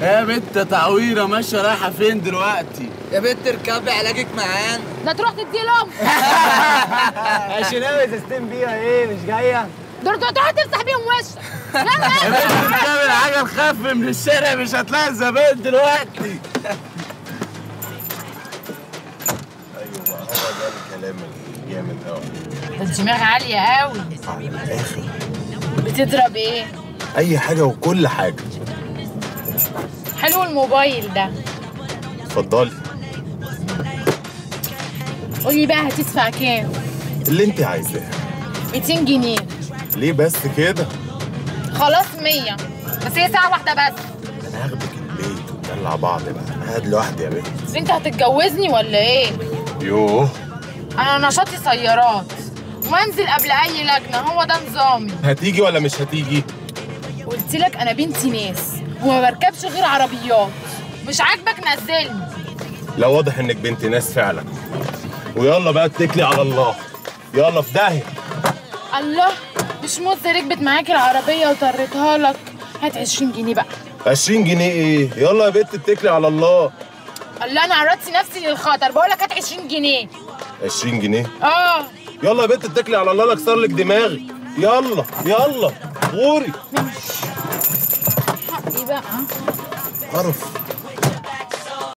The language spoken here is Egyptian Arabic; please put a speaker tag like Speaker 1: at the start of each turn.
Speaker 1: يا بنت تعويره ماشيه رايحه فين دلوقتي
Speaker 2: يا بنت اركبي علاجك معانا
Speaker 3: لا تروح تدي لهم
Speaker 4: عشان ناوي تستلم بيها ايه مش جايه
Speaker 3: دول تروح تفتح بيهم وشك
Speaker 1: يا بنت بتعمل حاجه نخاف من الشارع مش هتلاقي الزبائن دلوقتي
Speaker 5: ايوه بقى هو ده الكلام الجامد قوي
Speaker 3: ده الدماغ عالية قوي
Speaker 5: على الاخر
Speaker 3: بتضرب ايه؟
Speaker 5: اي حاجه وكل حاجه
Speaker 3: حلو الموبايل ده
Speaker 5: اتفضلي
Speaker 3: قولي بقى هتدفع كام؟
Speaker 5: اللي انت عايزاه
Speaker 3: 200 جنيه
Speaker 5: ليه بس كده
Speaker 3: خلاص 100 بس هي ساعة واحدة بس
Speaker 5: انا هاخدك البيت وندلع بعض بقى انا قاعد لوحدي يا بنت
Speaker 3: بس انت هتتجوزني ولا ايه؟
Speaker 5: يوه
Speaker 3: انا نشاطي سيارات وانزل قبل اي لجنة هو ده نظامي
Speaker 5: هتيجي ولا مش هتيجي
Speaker 3: قلت لك انا بنتي ناس وما بركبش غير عربيات مش عاجبك نزلني
Speaker 5: لا واضح انك بنت ناس فعلا ويلا بقى اتكلي على الله يلا في داهيه
Speaker 3: الله مش موزة ركبت معاكي العربية وطريتها لك هات 20 جنيه بقى
Speaker 5: 20 جنيه ايه يلا يا بنت اتكلي على الله
Speaker 3: الله انا عرضت نفسي للخطر بقول لك هات 20 جنيه
Speaker 5: 20 جنيه
Speaker 3: اه
Speaker 5: يلا يا بنت اتكلي على الله لا اكسر لك دماغي يلا يلا غوري
Speaker 3: حقي بقى
Speaker 5: قرف